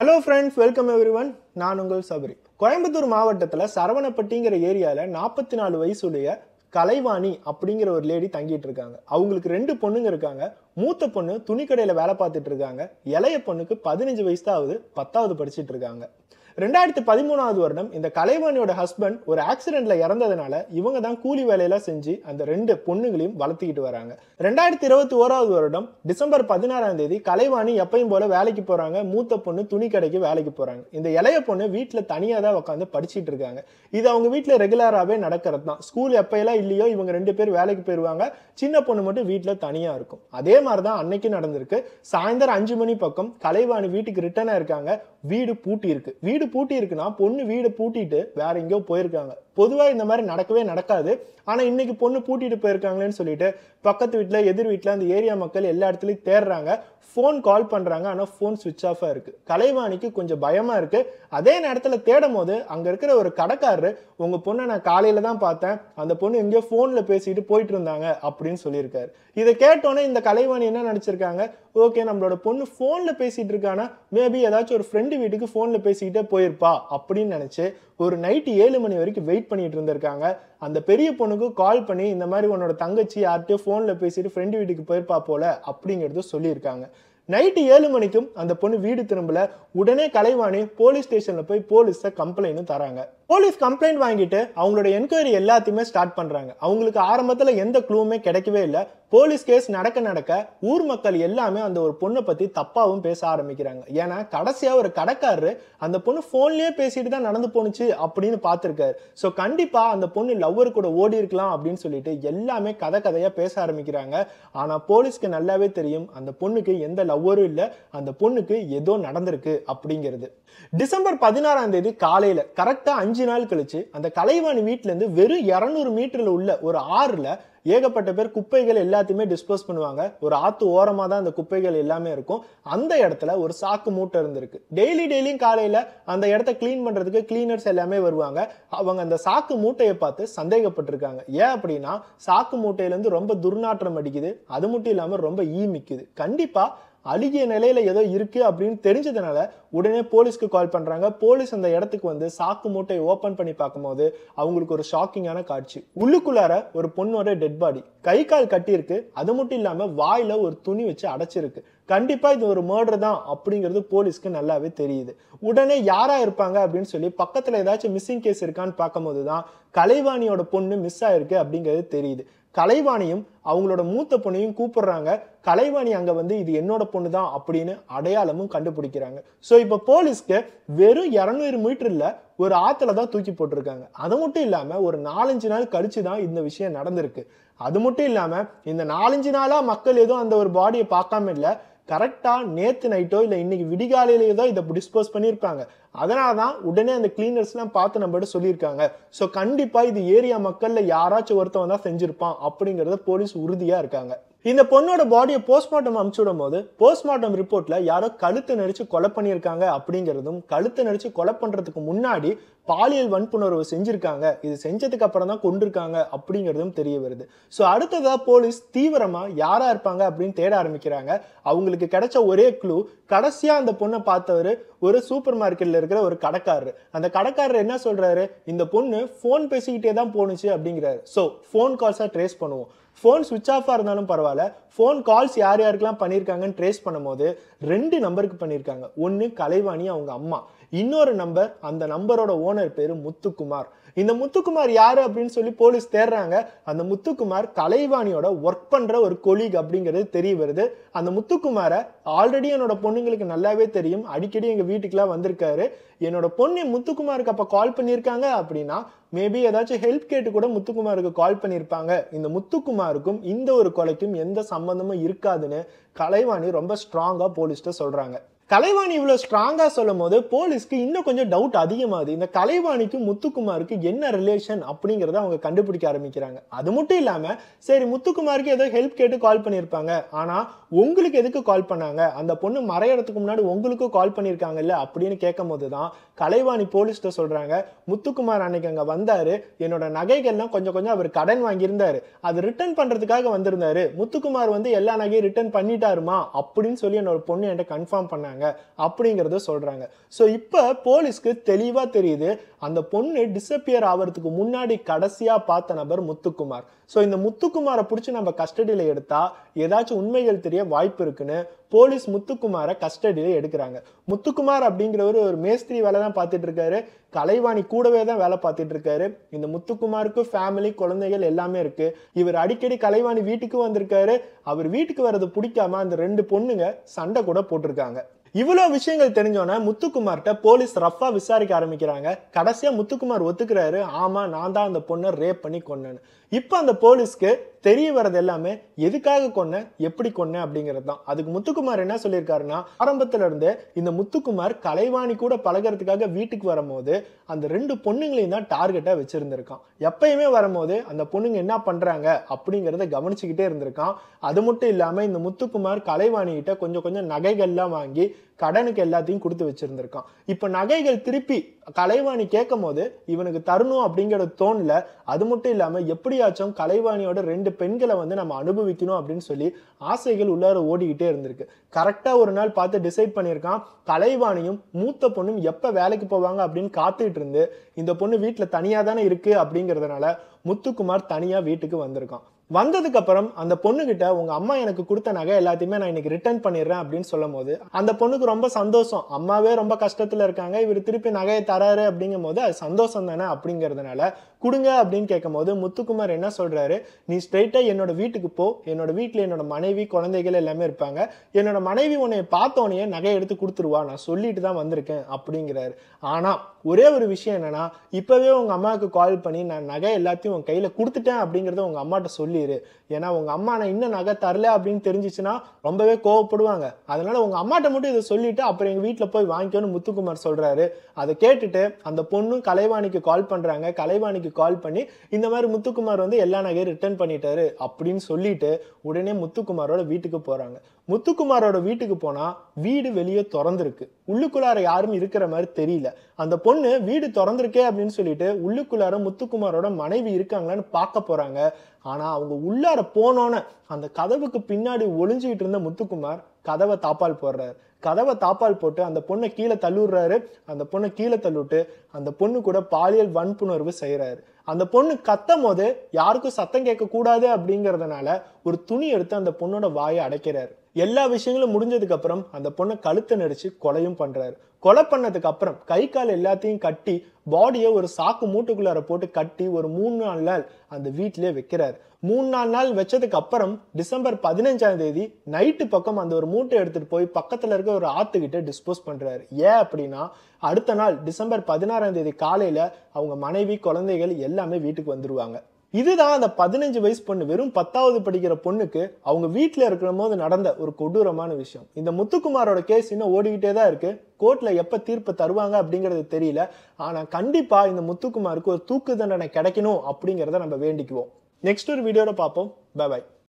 hello friends welcome everyone நான் உங்கள் சபரி கோயம்புத்தூர் மாவட்டத்தில் சரவணப்பட்டிங்கிற ஏரியாவில் நாற்பத்தி நாலு வயசுடைய கலைவாணி அப்படிங்கிற ஒரு லேடி தங்கிட்டு இருக்காங்க அவங்களுக்கு ரெண்டு பொண்ணுங்க இருக்காங்க மூத்த பொண்ணு துணிக்கடையில் வேலை பார்த்துட்டு இருக்காங்க இளைய பொண்ணுக்கு பதினஞ்சு வயசு தான் ஆகுது பத்தாவது படிச்சிட்டு இருக்காங்க ரெண்டாயிரத்தி பதிமூணாவது வருடம் இந்த கலைவாணியோட ஹஸ்பண்ட் ஒரு ஆக்சிடென்ட்ல இறந்ததுனால இவங்க தான் கூலி வேலையெல்லாம் செஞ்சு அந்த ரெண்டு பொண்ணுங்களையும் வளர்த்திக்கிட்டு வராங்க ரெண்டாயிரத்தி இருபத்தி ஓராவது வருடம் டிசம்பர் பதினாறாம் தேதி கலைவாணி எப்பயும் போல வேலைக்கு போறாங்க மூத்த பொண்ணு துணி கடைக்கு வேலைக்கு போறாங்க இந்த இளைய பொண்ணு வீட்டுல தனியா தான் உட்காந்து படிச்சிட்டு இருக்காங்க இது அவங்க வீட்டுல ரெகுலராகவே நடக்கிறது தான் ஸ்கூல் எப்பயெல்லாம் இல்லையோ இவங்க ரெண்டு பேர் வேலைக்கு போயிருவாங்க சின்ன பொண்ணு மட்டும் வீட்டுல தனியா இருக்கும் அதே மாதிரி தான் அன்னைக்கு நடந்திருக்கு சாயந்தரம் அஞ்சு மணி பக்கம் கலைவாணி வீட்டுக்கு ரிட்டர்ன் ஆயிருக்காங்க வீடு பூட்டி இருக்கு வீடு பூட்டி இருக்குன்னா பொண்ணு வீடு பூட்டிட்டு வேற எங்கேயோ போயிருக்காங்க பொதுவா இந்த மாதிரி நடக்கவே நடக்காது ஆனா இன்னைக்கு பொண்ணு பூட்டிட்டு போயிருக்காங்களேன்னு சொல்லிட்டு பக்கத்து வீட்டுல எதிர் வீட்டுல அந்த ஏரியா மக்கள் எல்லா இடத்துலயும் தேடுறாங்க ஃபோன் கால் பண்றாங்க ஆனா ஃபோன் சுவிச் ஆஃபா இருக்கு கலைவாணிக்கு கொஞ்சம் பயமா இருக்கு அதே நேரத்துல தேடும் போது அங்க இருக்கிற ஒரு கடைக்காரரு உங்க பொண்ணை நான் காலையில தான் பார்த்தேன் அந்த பொண்ணு எங்கேயோ போன்ல பேசிட்டு போயிட்டு இருந்தாங்க அப்படின்னு சொல்லியிருக்காரு இதை கேட்டோன்னே இந்த கலைவாணி என்ன நினைச்சிருக்காங்க ஓகே நம்மளோட பொண்ணு போன்ல பேசிட்டு இருக்கானா மேபி ஏதாச்சும் ஒரு ஃப்ரெண்டு வீட்டுக்கு போன்ல பேசிக்கிட்டே போயிருப்பா அப்படின்னு நினைச்சு ஒரு நைட்டு ஏழு மணி வரைக்கும் வெயிட் பண்ணிட்டு இருந்திருக்காங்க அந்த பெரிய பொண்ணுக்கு கால் பண்ணி இந்த மாதிரி உன்னோட தங்கச்சி யார்கிட்டயோ ஃபோனில் பேசிட்டு ஃப்ரெண்டு வீட்டுக்கு போயிருப்பா போல அப்படிங்கிறது சொல்லியிருக்காங்க நைட்டு ஏழு மணிக்கும் அந்த பொண்ணு வீடு திரும்பல உடனே கலைவாணி போலீஸ் ஸ்டேஷன்ல போய் போலீஸ கம்ப்ளைண்ட்டும் தராங்க போலீஸ் கம்ப்ளைண்ட் வாங்கிட்டு அவங்களோட என்கொயரி எல்லாத்தையுமே ஸ்டார்ட் பண்றாங்க அவங்களுக்கு ஆரம்பத்துல எந்த க்ளூவுமே கிடைக்கவே இல்லை போலீஸ் கேஸ் நடக்க நடக்க ஊர் மக்கள் எல்லாமே அந்த ஒரு பொண்ணை பத்தி தப்பாவும் பேச ஆரம்பிக்கிறாங்க ஏன்னா கடைசியா ஒரு கடைக்காரரு அந்த பொண்ணு போன்லயே பேசிட்டு தான் நடந்து போணுச்சு அப்படின்னு பார்த்திருக்காரு ஸோ கண்டிப்பா அந்த பொண்ணு லவ்வர் கூட ஓடி இருக்கலாம் அப்படின்னு சொல்லிட்டு எல்லாமே கதை கதையா பேச ஆரம்பிக்கிறாங்க ஆனா போலீஸ்க்கு நல்லாவே தெரியும் அந்த பொண்ணுக்கு எந்த லவ்வரும் இல்லை அந்த பொண்ணுக்கு ஏதோ நடந்திருக்கு அப்படிங்கிறது டிசம்பர் பதினாறாம் தேதி காலையில கரெக்டா அஞ்சு நாள் கழிச்சு அந்த கலைவாணி வீட்டுல இருந்து வெறும் இருநூறு மீட்டர்ல உள்ள ஒரு ஆறுல ஏகப்பட்ட பேர் குப்பைகள் எல்லாத்தையுமே டிஸ்போஸ் பண்ணுவாங்க ஒரு ஆத்து ஓரமா தான் அந்த குப்பைகள் எல்லாமே இருக்கும் அந்த இடத்துல ஒரு சாக்கு மூட்டை இருந்திருக்கு டெய்லி டெய்லியும் காலையில அந்த இடத்த கிளீன் பண்றதுக்கு கிளீனர்ஸ் எல்லாமே வருவாங்க அவங்க அந்த சாக்கு மூட்டையை பார்த்து சந்தேகப்பட்டிருக்காங்க ஏன் அப்படின்னா சாக்கு மூட்டையில இருந்து ரொம்ப துர்நாற்றம் அடிக்குது அது மட்டும் இல்லாம ரொம்ப ஈ மிக்குது கண்டிப்பா அழுகிய நிலையில ஏதோ இருக்கு அப்படின்னு தெரிஞ்சதுனால உடனே போலீஸ்க்கு கால் பண்றாங்க போலீஸ் அந்த இடத்துக்கு வந்து சாக்கு மூட்டை ஓபன் பண்ணி பார்க்கும்போது அவங்களுக்கு ஒரு ஷாக்கிங்கான காட்சி உள்ளுக்குள்ளார ஒரு பொண்ணோட டெட் பாடி கை கால் கட்டியிருக்கு அது மட்டும் இல்லாம வாயில ஒரு துணி வச்சு அடைச்சிருக்கு கண்டிப்பா இது ஒரு மர்டர் தான் அப்படிங்கிறது போலீஸ்க்கு நல்லாவே தெரியுது உடனே யாரா இருப்பாங்க அப்படின்னு சொல்லி பக்கத்துல ஏதாச்சும் மிஸ்ஸிங் கேஸ் இருக்கான்னு பார்க்கும்போது தான் கலைவாணியோட பொண்ணு மிஸ் ஆயிருக்கு அப்படிங்கிறது தெரியுது கலைவாணியும் அவங்களோட மூத்த பொண்ணையும் கூப்பிடுறாங்க கலைவாணி அங்க வந்து இது என்னோட பொண்ணு தான் அப்படின்னு அடையாளமும் கண்டுபிடிக்கிறாங்க ஸோ இப்போ போலீஸ்க்கு வெறும் இரநூறு மீட்டர்ல ஒரு ஆத்துல தான் தூக்கி போட்டிருக்காங்க அது மட்டும் இல்லாம ஒரு நாலஞ்சு நாள் கழிச்சு தான் இந்த விஷயம் நடந்திருக்கு அது மட்டும் இல்லாம இந்த நாலஞ்சு நாளா மக்கள் எதுவும் அந்த ஒரு பாடியை பார்க்காம இல்லை கரெக்டா நேத்து நைட்டோ இல்லை இன்னைக்கு விடிகாலையிலேயே தான் இதை டிஸ்போஸ் பண்ணியிருப்பாங்க அதனால தான் உடனே அந்த கிளீனர்ஸ்லாம் பார்த்து நம்மகிட்ட சொல்லியிருக்காங்க ஸோ கண்டிப்பாக இது ஏரியா மக்களில் யாராச்சும் ஒருத்தவன் தான் செஞ்சிருப்பான் அப்படிங்கிறத போலீஸ் உறுதியாக இருக்காங்க இந்த பொண்ணோட பாடியை போஸ்ட்மார்ட்டம் அமுச்சு விடும் போது போஸ்ட்மார்ட்டம் ரிப்போர்ட்ல யாரோ கழுத்து நடிச்சு கொலை பண்ணியிருக்காங்க அப்படிங்கிறதும் கழுத்து நடிச்சு கொலை பண்றதுக்கு முன்னாடி பாலியல் வன்புணர்வு செஞ்சிருக்காங்க இது செஞ்சதுக்கு அப்புறம் தான் கொண்டிருக்காங்க அப்படிங்கிறதும் தெரிய வருது ஸோ அடுத்ததா போலீஸ் தீவிரமா யாரா இருப்பாங்க அப்படின்னு தேட ஆரம்பிக்கிறாங்க அவங்களுக்கு கிடைச்ச ஒரே க்ளூ கடைசியா அந்த பொண்ணை பார்த்தவர் ஒரு சூப்பர் மார்க்கெட்ல இருக்கிற ஒரு கடைக்காரர் அந்த கடைக்காரர் என்ன சொல்றாரு இந்த பொண்ணு ஃபோன் பேசிக்கிட்டே தான் போணுச்சு அப்படிங்கிறாரு ஸோ ஃபோன் கால்ஸா ட்ரேஸ் பண்ணுவோம் ஃபோன் சுவிச் ஆஃபாக இருந்தாலும் பரவாயில்ல ஃபோன் கால்ஸ் யார் யாருக்கெல்லாம் பண்ணியிருக்காங்கன்னு ட்ரேஸ் பண்ணும்போது ரெண்டு நம்பருக்கு பண்ணியிருக்காங்க ஒன்று கலைவாணி அவங்க அம்மா இன்னொரு நம்பர் அந்த நம்பரோட ஓனர் பேர் முத்துக்குமார் இந்த முத்துக்குமார் யாரு அப்படின்னு சொல்லி போலீஸ் தேடுறாங்க அந்த முத்துக்குமார் கலைவாணியோட ஒர்க் பண்ற ஒரு கொலீக் அப்படிங்கிறது தெரிய வருது அந்த முத்துக்குமாரை ஆல்ரெடி என்னோட பொண்ணுங்களுக்கு நல்லாவே தெரியும் அடிக்கடி எங்க வீட்டுக்குலாம் வந்திருக்காரு என்னோட பொண்ணு முத்துக்குமாருக்கு அப்ப கால் பண்ணியிருக்காங்க அப்படின்னா மேபி ஏதாச்சும் ஹெல்ப் கேட்டு கூட முத்துக்குமாருக்கு கால் பண்ணியிருப்பாங்க இந்த முத்துக்குமாருக்கும் இந்த ஒரு கொலைக்கும் எந்த சம்பந்தமும் இருக்காதுன்னு கலைவாணி ரொம்ப ஸ்ட்ராங்கா போலீஸ்ட்ட சொல்றாங்க கலைவாணி இவ்வளவு ஸ்ட்ராங்கா சொல்லும் போது போலீஸ்க்கு இன்னும் கொஞ்சம் டவுட் அதிகமாகுது இந்த கலைவாணிக்கும் முத்துக்குமாருக்கு என்ன ரிலேஷன் அப்படிங்கறத அவங்க கண்டுபிடிக்க ஆரம்பிக்கிறாங்க அது மட்டும் இல்லாம சரி முத்துக்குமாருக்கு ஏதோ ஹெல்ப் கேட்டு கால் பண்ணியிருப்பாங்க ஆனா உங்களுக்கு எதுக்கு கால் பண்ணாங்க அந்த பொண்ணு மறையறதுக்கு முன்னாடி உங்களுக்கும் கால் பண்ணியிருக்காங்கல்ல அப்படின்னு கேட்கும் போது தான் கலைவாணி போலீஸ்ட்ட சொல்றாங்க முத்துக்குமார் அன்னைக்கு அங்க வந்தாரு என்னோட நகைகள்லாம் கொஞ்சம் கொஞ்சம் அவர் கடன் வாங்கியிருந்தாரு அது ரிட்டர்ன் பண்றதுக்காக வந்திருந்தாரு முத்துக்குமார் வந்து எல்லா நகையும் ரிட்டர்ன் பண்ணிட்டாருமா அப்படின்னு சொல்லி என்னோட பொண்ணு என்கிட்ட கன்ஃபார்ம் பண்ணாங்க பண்ணியிருக்காங்க அப்படிங்கிறத சொல்றாங்க ஸோ இப்போ போலீஸ்க்கு தெளிவா தெரியுது அந்த பொண்ணு டிசப்பியர் ஆகிறதுக்கு முன்னாடி கடைசியா பார்த்த நபர் முத்துக்குமார் ஸோ இந்த முத்துக்குமாரை பிடிச்சி நம்ம கஸ்டடியில் எடுத்தா ஏதாச்சும் உண்மைகள் தெரிய வாய்ப்பு இருக்குன்னு போலீஸ் முத்துக்குமாரை கஸ்டடியில் எடுக்கிறாங்க முத்துக்குமார் அப்படிங்கிறவர் ஒரு மேஸ்திரி வேலை தான் பார்த்துட்டு இருக்காரு கலைவாணி கூடவே தான் வேலை பார்த்துட்டு இருக்காரு இந்த முத்துக்குமாருக்கு ஃபேமிலி குழந்தைகள் எல்லாமே இருக்கு இவர் அடிக்கடி கலைவாணி வீட்டுக்கு வந்திருக்காரு அவர் வீட்டுக்கு வர்றது பிடிக்காம அந்த ரெண்டு பொண்ணுங்க சண்டை கூட போட்டிருக்காங்க இவ்வளோ விஷயங்கள் தெரிஞ்சோன்னே முத்துக்குமார்கிட்ட போலீஸ் ரஃபா விசாரிக்க ஆரம்பிக்கிறாங்க கடைசியா முத்துக்குமார் ஒத்துக்கிறாரு ஆமா நான் தான் அந்த பொண்ணை ரேப் பண்ணி கொன்னேன்னு இப்போ அந்த போலீஸ்க்கு தெரிய வர்றது எல்லாமே எதுக்காக கொன்னேன் எப்படி கொன்னேன் அப்படிங்கிறது தான் அதுக்கு முத்துக்குமார் என்ன சொல்லியிருக்காருன்னா ஆரம்பத்துல இருந்து இந்த முத்துக்குமார் கலைவாணி கூட பழகிறதுக்காக வீட்டுக்கு வரும்போது அந்த ரெண்டு பொண்ணுங்களையும் தான் டார்கெட்டா வச்சிருந்திருக்கான் எப்பயுமே வரும்போது அந்த பொண்ணுங்க என்ன பண்றாங்க அப்படிங்கிறத கவனிச்சுக்கிட்டே இருந்திருக்கான் அது மட்டும் இல்லாம இந்த முத்துக்குமார் கலைவாணி கிட்ட கொஞ்சம் கொஞ்சம் நகைகள்லாம் வாங்கி கடனுக்கு எல்லாத்தையும் கொடுத்து வச்சிருந்திருக்கான் இப்ப நகைகள் திருப்பி கலைவாணி கேட்கும் போது இவனுக்கு தரணும் அப்படிங்கிற தோணல அது மட்டும் இல்லாம எப்படியாச்சும் கலைவாணியோட ரெண்டு பெண்களை வந்து நம்ம அனுபவிக்கணும் அப்படின்னு சொல்லி ஆசைகள் உள்ளார ஓடிக்கிட்டே இருந்திருக்கு கரெக்டா ஒரு நாள் பார்த்து டிசைட் பண்ணியிருக்கான் கலைவாணியும் மூத்த பொண்ணும் எப்ப வேலைக்கு போவாங்க அப்படின்னு காத்துக்கிட்டு இருந்து இந்த பொண்ணு வீட்டுல தனியா தானே இருக்கு அப்படிங்கறதுனால முத்துக்குமார் தனியா வீட்டுக்கு வந்திருக்கான் வந்ததுக்கு அப்புறம் அந்த பொண்ணுகிட்ட உங்க அம்மா எனக்கு கொடுத்த நகை எல்லாத்தையுமே நான் இன்னைக்கு ரிட்டர்ன் பண்ணிடுறேன் அப்படின்னு சொல்லும் போது அந்த பொண்ணுக்கு ரொம்ப சந்தோஷம் அம்மாவே ரொம்ப கஷ்டத்துல இருக்காங்க இவர் திருப்பி நகையை தராரு அப்படிங்கும் போது அது சந்தோஷம் தானே அப்படிங்கறதுனால கொடுங்க அப்படின்னு கேட்கும் போது முத்துக்குமார் என்ன சொல்றாரு நீ ஸ்ட்ரெயிட்டா என்னோட வீட்டுக்கு போ என்னோட வீட்டுல என்னோட மனைவி குழந்தைகள் எல்லாமே இருப்பாங்க என்னோட மனைவி உன்னை பார்த்தோன்னே நகை எடுத்து கொடுத்துருவா நான் சொல்லிட்டு தான் வந்திருக்கேன் அப்படிங்கிறாரு ஆனா ஒரே ஒரு விஷயம் என்னன்னா இப்பவே உங்க அம்மாவுக்கு கால் பண்ணி நான் நகை எல்லாத்தையும் உன் கையில கொடுத்துட்டேன் அப்படிங்கறத உங்க அம்மாட்ட சொல்லிடு ஏன்னா உங்க அம்மா நான் இன்னும் நகை தரல அப்படின்னு தெரிஞ்சிச்சுன்னா ரொம்பவே கோவப்படுவாங்க அதனால உங்க அம்மாட்ட மட்டும் இதை சொல்லிட்டு அப்புறம் எங்க வீட்டுல போய் வாங்கிக்கோன்னு முத்துக்குமார் சொல்றாரு அதை கேட்டுட்டு அந்த பொண்ணும் கலைவாணிக்கு கால் பண்றாங்க கலைவாணிக்கு கால் பண்ணி இந்த மாதிரி முத்துக்குமார் வந்து எல்லா நகையும் ரிட்டர்ன் பண்ணிட்டாரு அப்படின்னு சொல்லிட்டு உடனே முத்துக்குமாரோட வீட்டுக்கு போறாங்க முத்துக்குமாரோட வீட்டுக்கு போனா வீடு வெளியே திறந்திருக்கு உள்ளுக்குள்ளார யாரும் இருக்கிற மாதிரி தெரியல அந்த பொண்ணு வீடு திறந்திருக்கே அப்படின்னு சொல்லிட்டு உள்ளுக்குள்ளார முத்துக்குமாரோட மனைவி இருக்காங்களான்னு பார்க்க போறாங்க ஆனா அவங்க உள்ளார போனோன்னே அந்த கதவுக்கு பின்னாடி ஒளிஞ்சுக்கிட்டு இருந்த முத்துக்குமார் கதவை தாப்பால் போடுறாரு கதவை தாப்பால் போட்டு அந்த பொண்ணை கீழே தள்ளுடுறாரு அந்த பொண்ணை கீழே தள்ளிவிட்டு அந்த பொண்ணு கூட பாலியல் வன்புணர்வு செய்யறாரு அந்த பொண்ணு கத்தும் போது யாருக்கும் சத்தம் கேட்க கூடாது அப்படிங்கறதுனால ஒரு துணி எடுத்து அந்த பொண்ணோட வாயை அடைக்கிறாரு எல்லா விஷயங்களும் முடிஞ்சதுக்கு அப்புறம் அந்த பொண்ணை கழுத்தை நடிச்சு கொலையும் பண்றாரு கொலை பண்ணதுக்கு அப்புறம் கை கால் எல்லாத்தையும் கட்டி பாடியை ஒரு சாக்கு மூட்டுக்குள்ளார போட்டு கட்டி ஒரு மூணு நாலு நாள் அந்த வீட்டிலேயே வைக்கிறாரு மூணு நாலு நாள் வச்சதுக்கு அப்புறம் டிசம்பர் பதினஞ்சாம் தேதி நைட்டு பக்கம் அந்த ஒரு மூட்டை எடுத்துட்டு போய் பக்கத்துல இருக்க ஒரு ஆத்துக்கிட்ட டிஸ்போஸ் பண்றாரு ஏன் அப்படின்னா அடுத்த நாள் டிசம்பர் பதினாறாம் தேதி காலையில அவங்க மனைவி குழந்தைகள் எல்லாமே வீட்டுக்கு வந்துருவாங்க இதுதான் அந்த பதினஞ்சு வயசு பொண்ணு வெறும் பத்தாவது படிக்கிற பொண்ணுக்கு அவங்க வீட்டில் இருக்கிற போது நடந்த ஒரு கொடூரமான விஷயம் இந்த முத்துக்குமாரோட கேஸ் இன்னும் ஓடிக்கிட்டே தான் இருக்கு கோர்ட்ல எப்ப தீர்ப்பு தருவாங்க அப்படிங்கிறது தெரியல ஆனா கண்டிப்பா இந்த முத்துக்குமாருக்கு ஒரு தூக்கு தண்டனை கிடைக்கணும் அப்படிங்கிறத நம்ம வேண்டிக்குவோம் நெக்ஸ்ட் ஒரு வீடியோட பார்ப்போம் பை பாய்